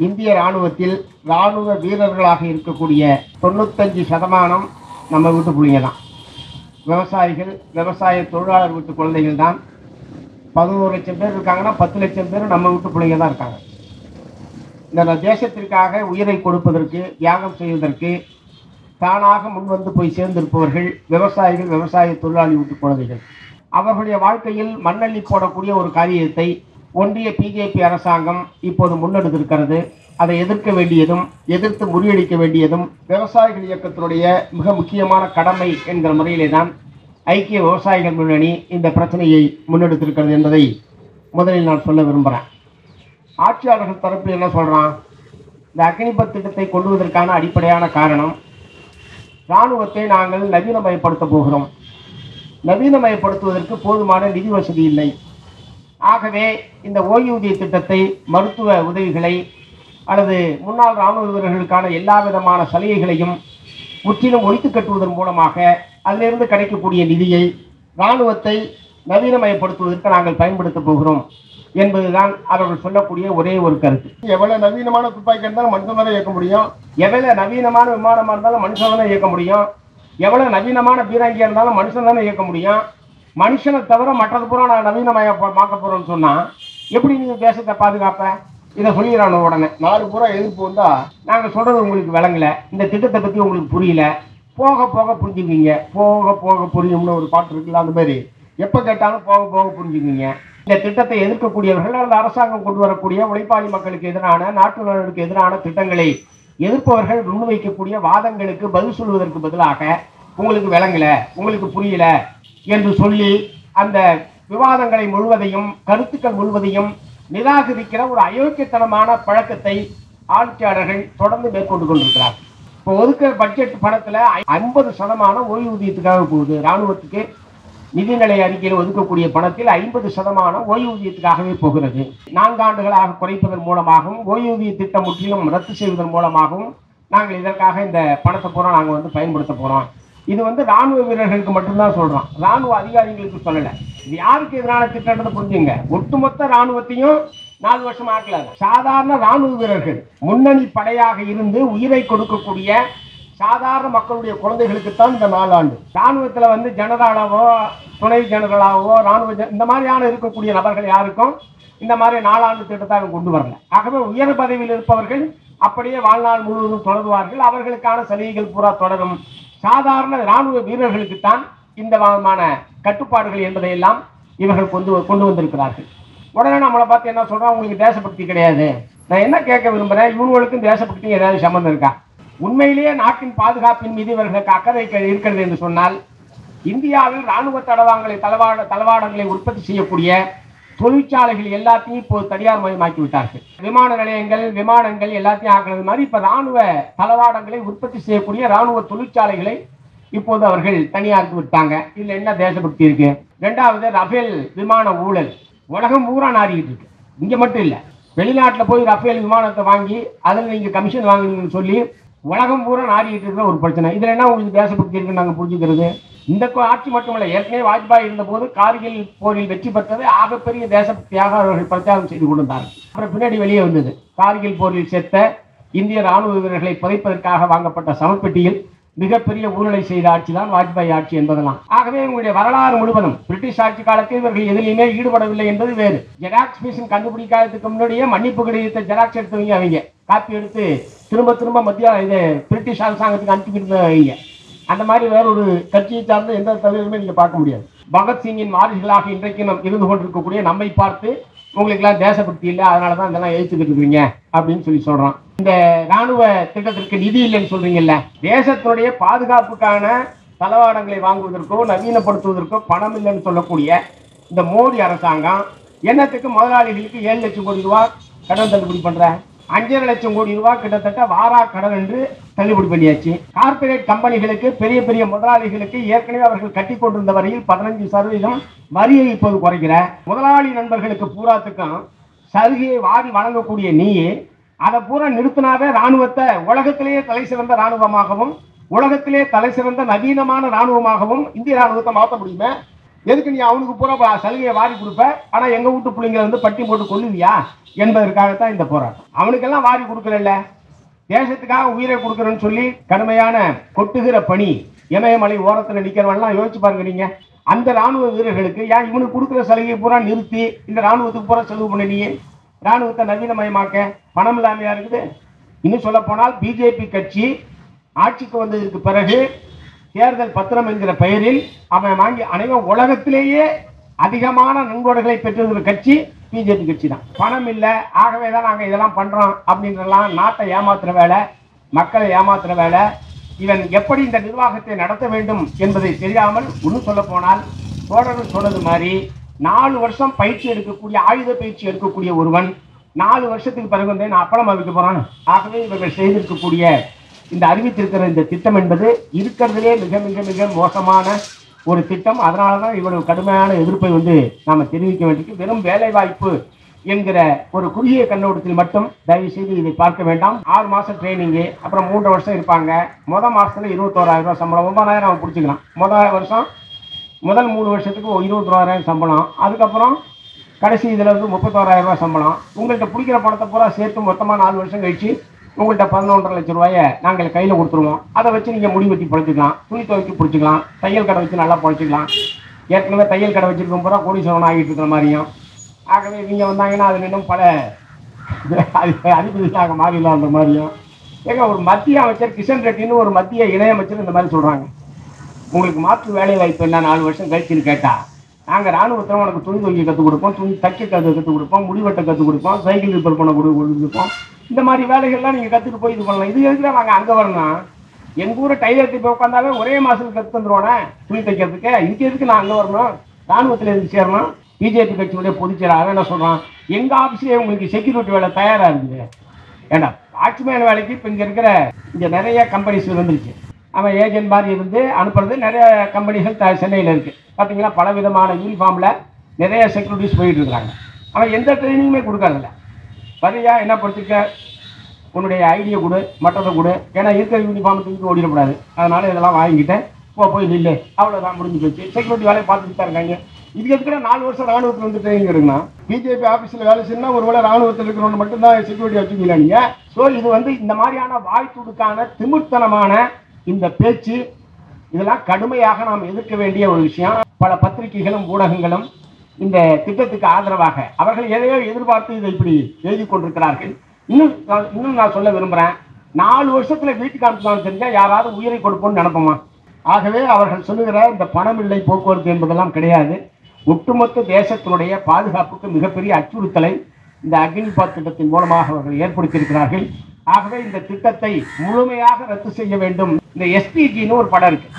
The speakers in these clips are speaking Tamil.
இந்திய ராணுவத்தில் ராணுவ வீரர்களாக இருக்கக்கூடிய தொண்ணூத்தஞ்சு சதமானம் நம்ம வீட்டு பிள்ளைங்க தான் விவசாயிகள் விவசாய தொழிலாளர் வீட்டு குழந்தைகள் தான் பதினோரு லட்சம் பேர் இருக்காங்கன்னா பத்து லட்சம் பேர் நம்ம வீட்டு பிள்ளைங்க தான் இருக்காங்க இந்த தேசத்திற்காக உயிரை கொடுப்பதற்கு தியாகம் செய்வதற்கு தானாக முன்வந்து போய் சேர்ந்திருப்பவர்கள் விவசாயிகள் விவசாய தொழிலாளி வீட்டு குழந்தைகள் அவர்களுடைய வாழ்க்கையில் மண்ணள்ளி போடக்கூடிய ஒரு காரியத்தை ஒன்றிய பிஜேபி அரசாங்கம் இப்போது முன்னெடுத்திருக்கிறது அதை எதிர்க்க வேண்டியதும் எதிர்த்து முறியடிக்க வேண்டியதும் விவசாயிகள் இயக்கத்தினுடைய மிக முக்கியமான கடமை என்கிற முறையிலே தான் ஐக்கிய விவசாயிகள் முன்னணி இந்த பிரச்சனையை முன்னெடுத்திருக்கிறது என்பதை முதலில் நான் சொல்ல விரும்புகிறேன் ஆட்சியாளர்கள் தரப்பில் என்ன சொல்றான் இந்த அக்னிபத் திட்டத்தை கொண்டுவதற்கான அடிப்படையான காரணம் இராணுவத்தை நாங்கள் நவீனமயப்படுத்த போகிறோம் நவீனமயப்படுத்துவதற்கு போதுமான நிதி வசதி இல்லை ஆகவே இந்த ஓய்வூதிய திட்டத்தை மருத்துவ உதவிகளை அல்லது முன்னாள் இராணுவ வீரர்களுக்கான எல்லா விதமான சலுகைகளையும் முற்றிலும் ஒழித்து கட்டுவதன் மூலமாக அதிலிருந்து கிடைக்கக்கூடிய நிதியை இராணுவத்தை நவீனமயப்படுத்துவதற்கு நாங்கள் பயன்படுத்த போகிறோம் என்பதுதான் அவர்கள் சொல்லக்கூடிய ஒரே ஒரு கருத்து எவ்வளவு நவீனமான துப்பாக்கி இருந்தாலும் மனுஷன் தானே இயக்க முடியும் எவ்வளவு நவீனமான விமானமா இருந்தாலும் மனுஷன் தானே இயக்க முடியும் எவ்வளவு நவீனமான பீராங்கியா இருந்தாலும் மனுஷன் தானே இயக்க முடியும் மனுஷனை தவிர மற்றது பூரா நான் நவீனமயமாக்க போறோம்னு சொன்னா எப்படி நீங்க தேசத்தை பாதுகாப்ப இதை சொல்லிடுறாங்க உடனே நாலு பூரா எதிர்ப்பு வந்தா நாங்க சொல்றது உங்களுக்கு விளங்கல இந்த திட்டத்தை பத்தி உங்களுக்கு புரியல போக போக புரிஞ்சுக்குவீங்க போக போக புரியும்னு ஒரு பாட்டு இருக்குல்ல அந்த மாதிரி எப்ப கேட்டாலும் போக போக புரிஞ்சுக்குவீங்க இந்த திட்டத்தை எதிர்க்கக்கூடியவர்கள் அல்லது அரசாங்கம் கொண்டு வரக்கூடிய உழைப்பாளி மக்களுக்கு எதிரான நாட்டு நலனுக்கு எதிரான திட்டங்களை எதிர்ப்பவர்கள் முன்வைக்கக்கூடிய வாதங்களுக்கு பதில் சொல்வதற்கு பதிலாக உங்களுக்கு விளங்கல உங்களுக்கு புரியல என்று சொல்லி அந்த விவாதங்களை முழுவதையும் கருத்துக்கள் முழுவதையும் நிராகரிக்கிற ஒரு அயோக்கியத்தனமான பழக்கத்தை ஆட்சியாளர்கள் தொடர்ந்து மேற்கொண்டு கொண்டிருக்கிறார் இப்போ ஒதுக்க பட்ஜெட் பணத்துல ஐம்பது சதமானம் ஓய்வூதியத்துக்காக போகுது ராணுவத்துக்கு நிதிநிலை அறிக்கையில் ஒதுக்கக்கூடிய பணத்தில் ஐம்பது சதமானம் ஓய்வூதியத்துக்காகவே போகிறது நான்காண்டுகளாக குறைப்பதன் மூலமாகவும் ஓய்வூதிய திட்டம் முற்றிலும் ரத்து செய்வதன் மூலமாகவும் நாங்கள் இதற்காக இந்த பணத்தை பூரா நாங்கள் வந்து பயன்படுத்த போறோம் இது வந்து ராணுவ வீரர்களுக்கு மட்டும்தான் சொல்றோம் ராணுவ அதிகாரிகளுக்கு சொல்லல இது யாருக்கு எதிரான திட்டம்ன்றதை புரிஞ்சுங்க ஒட்டுமொத்த ராணுவத்தையும் நாலு வருஷம் ஆக்கல சாதாரண ராணுவ வீரர்கள் முன்னணி படையாக இருந்து உயிரை கொடுக்கக்கூடிய சாதாரண மக்களுடைய குழந்தைகளுக்கு தான் இந்த நாலாண்டு ராணுவத்துல வந்து ஜெனரலாவோ துணை ஜெனரலாவோ ராணுவ ஜெ- இந்த மாதிரியான இருக்கக்கூடிய நபர்கள் யாருக்கும் இந்த மாதிரி நாலாண்டு திட்டத்தை அவங்க கொண்டு வரல ஆகவே உயர் பதவியில் இருப்பவர்கள் அப்படியே வாழ்நாள் முழுவதும் தொடருவார்கள் அவர்களுக்கான சலுகைகள் பூரா தொடரும் சாதாரண ராணுவ வீரர்களுக்கு தான் இந்த விதமான கட்டுப்பாடுகள் என்பதையெல்லாம் இவர்கள் கொண்டு வ- கொண்டு வந்திருக்கிறார்கள் உடனே நம்மளை பார்த்து என்ன சொல்றோம் உங்களுக்கு தேசபக்தி கிடையாது நான் என்ன கேட்க விரும்புறேன் இவங்களுக்கும் தேசபக்தியும் ஏதாவது சம்பந்தம் இருக்கா உண்மையிலேயே நாட்டின் பாதுகாப்பின் மீது இவர்களுக்கு அக்கறை க- இருக்கிறது என்று சொன்னால் இந்தியாவில் ராணுவ தளவாடங்களை தளவாட தளவாடங்களை உற்பத்தி செய்யக்கூடிய தொழிற்சாலைகள் எல்லாத்தையும் இப்போ தனியார் மயமாக்கி விட்டார்கள் விமான நிலையங்கள் விமானங்கள் எல்லாத்தையும் ஆக்குறது மாதிரி இப்ப ராணுவ தளவாடங்களை உற்பத்தி செய்யக்கூடிய ராணுவ தொழிற்சாலைகளை இப்போது அவர்கள் தனியாருக்கு விட்டாங்க இதுல என்ன தேசபக்தி இருக்கு ரெண்டாவது ரஃபேல் விமான ஊழல் உலகம் பூரா நாடிக்கிட்டு இருக்கு இங்க மட்டும் இல்ல வெளிநாட்டுல போய் ரஃபேல் விமானத்தை வாங்கி அதில் நீங்க கமிஷன் வாங்குவீங்கன்னு சொல்லி உலகம் பூரா நாடிக்கிட்டு இருக்கிற ஒரு பிரச்சனை இதுல என்ன உங்களுக்கு தேசபக்தி இருக்குன்னு நாங்க புரிஞ்சுக்கிறது இந்த கோ- ஆட்சி மட்டுமல்ல ஏற்கனவே வாஜ்பாய் இருந்தபோது கார்கில் போரில் வெற்றி பெற்றது ஆகப்பெரிய தேசபக்தியாக அவர்கள் பிரச்சாரம் செய்து கொண்டிருந்தார்கள் அப்புறம் பின்னாடி வெளியே வந்தது கார்கில் போரில் செத்த இந்திய ராணுவ வீரர்களை புதைப்பதற்காக வாங்கப்பட்ட சமப்பெட்டியில் மிகப்பெரிய ஊழலை செய்த ஆட்சி தான் வாஜ்பாய் ஆட்சி என்பதெல்லாம் ஆகவே இவங்களுடைய வரலாறு முழுவதும் பிரிட்டிஷ் ஆட்சி காலத்தில் இவர்கள் எதிலையுமே ஈடுபடவில்லை என்பது வேறு ஜெராக்ஸ் மிஷின் கண்டுபிடிக்காததுக்கு முன்னாடியே மன்னிப்பு கடிதத்தை ஜெராக்ஸ் எடுத்தவங்க அவங்க காப்பி எடுத்து திரும்ப திரும்ப மத்திய இது பிரிட்டிஷ் அரசாங்கத்துக்கு அனுப்பிக்கிட்டு அவங்க அந்த மாதிரி வேற ஒரு கட்சியை சார்ந்த எந்த தலைவருமே நீங்க பார்க்க முடியாது பகத்சிங்கின் வாரிசுகளாக இன்றைக்கு நம் இருந்து கொண்டிருக்கக்கூடிய நம்மை பார்த்து உங்களுக்கு எல்லாம் தேசபக்தி இல்லை அதனால தான் இதெல்லாம் எழுத்துக்கிட்டு இருக்கீங்க அப்படின்னு சொல்லி சொல்றான் இந்த ராணுவ திட்டத்திற்கு நிதி இல்லைன்னு சொல்றீங்கல்ல தேசத்தினுடைய பாதுகாப்புக்கான தளவாடங்களை வாங்குவதற்கோ நவீனப்படுத்துவதற்கோ பணம் இல்லைன்னு சொல்லக்கூடிய இந்த மோடி அரசாங்கம் என்னத்துக்கு முதலாளிகளுக்கு ஏழு லட்சம் கோடி ரூபாய் கடன் தள்ளுபடி பண்ற அஞ்சரை லட்சம் கோடி ரூபாய் கிட்டத்தட்ட வாரா கடன் என்று தள்ளுபடி பண்ணியாச்சு கார்ப்பரேட் கம்பெனிகளுக்கு பெரிய பெரிய முதலாளிகளுக்கு ஏற்கனவே அவர்கள் கட்டி கொண்டிருந்த வரையில் பதினஞ்சு சதவீதம் வரியை இப்போது குறைக்கிற முதலாளி நண்பர்களுக்கு பூராத்துக்கும் சலுகையை வாரி வழங்கக்கூடிய நீயே அதை பூரா நிறுத்தினாவே ராணுவத்தை உலகத்திலேயே தலை சிறந்த ராணுவமாகவும் உலகத்திலே தலை சிறந்த நவீனமான ராணுவமாகவும் இந்திய ராணுவத்தை மாற்ற முடியுமே எதுக்கு நீ அவனுக்கு பூரா ப- சலுகையை வாரி கொடுப்ப ஆனா எங்க வீட்டு பிள்ளைங்களை வந்து பட்டி போட்டு கொல்லுவியா என்பதற்காகத்தான் இந்த போராட்டம் அவனுக்கெல்லாம் வாரி கொடுக்கல தேசத்துக்காக உயிரை கொடுக்குறேன்னு சொல்லி கடுமையான கொட்டுகிற பணி இமயமலை ஓரத்தில் நிற்கிறவன்லாம் யோசிச்சு பாருங்க நீங்க அந்த ராணுவ வீரர்களுக்கு ஏன் இவனுக்கு கொடுக்குற சலுகையை பூரா நிறுத்தி இந்த ராணுவத்துக்கு பூரா செலவு பண்ண நீ ராணுவத்தை நவீனமயமாக்க பணம் இல்லாமையா இருக்குது இன்னும் சொல்ல போனால் பிஜேபி கட்சி ஆட்சிக்கு வந்ததற்கு பிறகு தேர்தல் பத்திரம் என்கிற பெயரில் அவன் வாங்கி அனைவரும் உலகத்திலேயே அதிகமான நண்பர்களை பெற்றிருக்கிற கட்சி பிஜேபி கட்சி தான் பணம் இல்லை ஆகவே தான் நாங்கள் இதெல்லாம் பண்றோம் அப்படின்றலாம் நாட்டை ஏமாத்துற வேலை மக்களை ஏமாத்துற வேலை இவன் எப்படி இந்த நிர்வாகத்தை நடத்த வேண்டும் என்பதை தெரியாமல் இன்னும் சொல்ல போனால் தோழர்கள் சொன்னது மாதிரி நாலு வருஷம் பயிற்சி எடுக்கக்கூடிய ஆயுத பயிற்சி எடுக்கக்கூடிய ஒருவன் நாலு வருஷத்துக்கு பிறகு வந்து நான் அப்பளம் வைக்க போறான் ஆகவே இவர்கள் செய்திருக்கக்கூடிய இந்த அறிவித்திருக்கிற இந்த திட்டம் என்பது இருக்கிறதுலே மிக மிக மிக மோசமான ஒரு திட்டம் அதனால தான் இவ்வளவு கடுமையான எதிர்ப்பை வந்து நாம தெரிவிக்க வேண்டியிருக்கு வெறும் வேலைவாய்ப்பு என்கிற ஒரு குறுகிய கண்ணோட்டத்தில் மட்டும் தயவு செய்து இதை பார்க்க வேண்டாம் ஆறு மாசம் ட்ரைனிங்கு அப்புறம் மூன்று வருஷம் இருப்பாங்க முதல் மாசத்துல இருபத்தோராயிரம் ரூபாய் சம்பளம் ஒன்பதாயிரம் அவன் பிடிச்சிக்கலாம் முதல் வருஷம் முதல் மூணு வருஷத்துக்கு இருபத்தோராயிரம் சம்பளம் அதுக்கப்புறம் கடைசி இதில் வந்து முப்பத்தோராயிரம் ரூபாய் சம்பளம் உங்கள்கிட்ட பிடிக்கிற பணத்தை பூரா சேர்த்து மொத்தமாக நாலு வருஷம் கழிச்சு உங்கள்கிட்ட பதினொன்றரை லட்சம் ரூபாயை நாங்கள் கையில் கொடுத்துருவோம் அதை வச்சு நீங்கள் முடி வெட்டி பிடிச்சிக்கலாம் துணி துவைக்கி பிடிச்சிக்கலாம் தையல் கடை வச்சு நல்லா பிடிச்சிக்கலாம் ஏற்கனவே தையல் கடை வச்சிருக்கோம் பூரா கோடீஸ்வரன் ஆகிட்டு இருக்கிற மாதிரியும் ஆகவே இவங்க வந்தாங்கன்னா அதில் இன்னும் பல அதிபதியாக மாறிடலான்ற மாதிரியும் ஏங்க ஒரு மத்திய அமைச்சர் கிஷன் ரெட்டின்னு ஒரு மத்திய இணையமைச்சர் இந்த மாதிரி சொல்கிறாங்க உங்களுக்கு மாற்று வேலை வாய்ப்பு என்ன நாலு வருஷம் கழிச்சுன்னு கேட்டா நாங்கள் ராணுவத்தில் உனக்கு துணி துவைக்க கற்றுக் கொடுப்போம் துணி தைக்க கற்று கற்றுக் கொடுப்போம் முடிவெட்ட கற்றுக் கொடுப்போம் சைக்கிள் ரிப்பேர் பண்ண கொடு கொடுப்போம் இந்த மாதிரி வேலைகள்லாம் நீங்கள் கற்றுட்டு போய் இது பண்ணலாம் இது எதுக்கு நாங்கள் அங்கே வரணும் எங்கள் ஊரை டைலர் போய் உட்காந்தாவே ஒரே மாதத்துக்கு கற்று தந்துருவானே துணி தைக்கிறதுக்கு இதுக்கு எதுக்கு நான் அங்கே வரணும் ராணுவத்தில் எதுக்கு சேரணும் பிஜேபி கட்சியுடைய பொதுச்செயலாளர் அவன் என்ன சொல்கிறான் எங்கள் ஆஃபீஸ்லேயே உங்களுக்கு செக்யூரிட்டி வேலை தயாராக இருக்குது ஏண்டா வாட்ச்மேன் வேலைக்கு இப்போ இங்கே இருக்கிற இங்கே நிறைய கம்பெனிஸ் வந்துருச்சு அவன் ஏஜென்ட் மாதிரி இருந்து அனுப்புறது நிறைய கம்பெனிகள் த சென்னையில் இருக்குது பார்த்தீங்களா பல விதமான யூனிஃபார்மில் நிறைய செக்யூரிட்டிஸ் போயிட்டு இருக்காங்க அவன் எந்த ட்ரைனிங்குமே கொடுக்கறதில்ல வரியா என்ன படிச்சிருக்க உன்னுடைய ஐடியை கொடு மற்றதை கொடு ஏன்னா இருக்கிற யூனிஃபார்ம் தூக்கி ஓடிடக்கூடாது அதனால இதெல்லாம் வாங்கிக்கிட்டேன் போ போய் நில்லு அவ்வளோதான் முடிஞ்சு போச்சு செக்யூரிட்டி வேலையை பார்த்துட்டு தான் இருக்காங்க இதுக்கு எதுக்குடா நாலு வருஷம் ராணுவத்தில் வந்து ட்ரைனிங் எடுக்கணும்னா பிஜேபி ஆஃபீஸில் வேலை செய்யணும் ஒருவேளை ராணுவத்தில் இருக்கிறவங்க மட்டும்தான் செக்யூரிட்டி வச்சுக்கல நீங்கள் ஸோ இது வந்து இந்த மாதிரியான வாய் துடுக்கான திமிர்த்தனமான இந்த பேச்சு இதெல்லாம் கடுமையாக நாம் எதிர்க்க வேண்டிய ஒரு விஷயம் பல பத்திரிகைகளும் ஊடகங்களும் இந்த திட்டத்துக்கு ஆதரவாக அவர்கள் எதையோ எதிர்பார்த்து இதை இப்படி எழுதி கொண்டிருக்கிறார்கள் இன்னும் நான் இன்னும் நான் சொல்ல விரும்புகிறேன் நாலு வருஷத்துல வீட்டுக்கு அனுப்பினாலும் தெரிஞ்சா யாராவது உயிரை கொடுப்போம்னு நினைப்போமா ஆகவே அவர்கள் சொல்லுகிற இந்த பணமில்லை போக்குவரத்து என்பதெல்லாம் கிடையாது ஒட்டுமொத்த தேசத்தினுடைய பாதுகாப்புக்கு மிகப்பெரிய அச்சுறுத்தலை இந்த அக்னிபாத் திட்டத்தின் மூலமாக அவர்கள் ஏற்படுத்தியிருக்கிறார்கள் ஆகவே இந்த திட்டத்தை முழுமையாக ரத்து செய்ய வேண்டும் இந்த எஸ்பிஜின்னு ஒரு படம் இருக்கு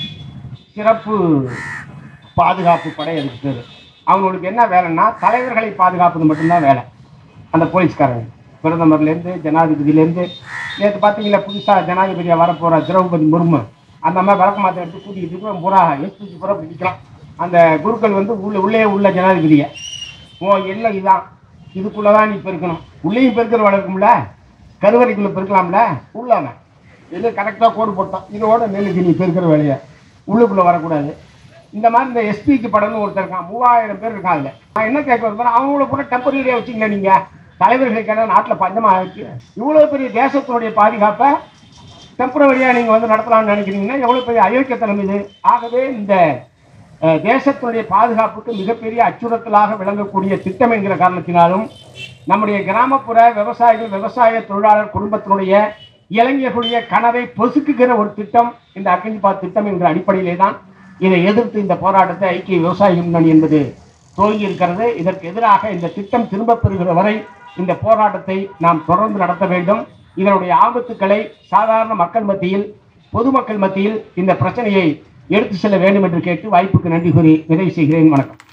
சிறப்பு பாதுகாப்பு படை அதுக்கு பேரு அவங்களுக்கு என்ன வேலைன்னா தலைவர்களை பாதுகாப்பது மட்டும்தான் வேலை அந்த போலீஸ்காரங்க பிரதமர்லேருந்து ஜனாதிபதியிலேருந்து நேற்று பார்த்தீங்களா புதுசாக ஜனாதிபதியாக வரப்போகிற திரௌபதி முர்மு அந்த மாதிரி விளக்க மாற்ற எடுத்து கூட்டிகிட்டு இருக்கோம் பூரா எஸ்பிஜி பூரா பிடிக்கலாம் அந்த குருக்கள் வந்து உள்ள உள்ளே உள்ள ஜனாதிபதியை ஓ இல்லை இதான் இதுக்குள்ளே தான் நீ பெருக்கணும் உள்ளேயும் பெருக்கிற வளர்க்கும்ல கருவறைக்குள்ளே பெருக்கலாம்ல உள்ளாம இது கரெக்டாக கோடு போட்டான் இதோட நெல்லுக்கு நீ பெருக்கிற வேலையை உள்ளுக்குள்ளே வரக்கூடாது இந்த மாதிரி இந்த எஸ்பிக்கு படம்னு ஒருத்தர் இருக்கான் மூவாயிரம் பேர் இருக்கான் அதில் நான் என்ன கேட்க வரேன் அவங்கள கூட டெம்பரரியாக வச்சுக்கல நீங்கள் தலைவர்களுக்கான நாட்டில் பஞ்சமாக இருக்கு இவ்வளோ பெரிய தேசத்தினுடைய பாதுகாப்பை டெம்பரவரியாக நீங்கள் வந்து நடத்தலாம்னு நினைக்கிறீங்கன்னா எவ்வளோ பெரிய அயோக்கியத்தனம் இது ஆகவே இந்த அஹ், தேசத்தினுடைய பாதுகாப்புக்கு மிகப்பெரிய அச்சுறுத்தலாக விளங்கக்கூடிய திட்டம் என்கிற காரணத்தினாலும் நம்முடைய கிராமப்புற விவசாயிகள் விவசாய தொழிலாளர் குடும்பத்தினுடைய இளைஞர்களுடைய கனவை பொசுக்குகிற ஒரு திட்டம் இந்த அக்னிபாத் திட்டம் என்கிற அடிப்படையிலே தான் இதை எதிர்த்து இந்த போராட்டத்தை ஐக்கிய விவசாய முன்னணி என்பது துவங்கி இருக்கிறது இதற்கு எதிராக இந்த திட்டம் திரும்பப் பெறுகிற வரை இந்த போராட்டத்தை நாம் தொடர்ந்து நடத்த வேண்டும் இதனுடைய ஆபத்துக்களை சாதாரண மக்கள் மத்தியில் பொதுமக்கள் மத்தியில் இந்த பிரச்சனையை எடுத்து செல்ல வேண்டும் என்று கேட்டு வாய்ப்புக்கு நன்றி கூறி நிறைவு செய்கிறேன் வணக்கம்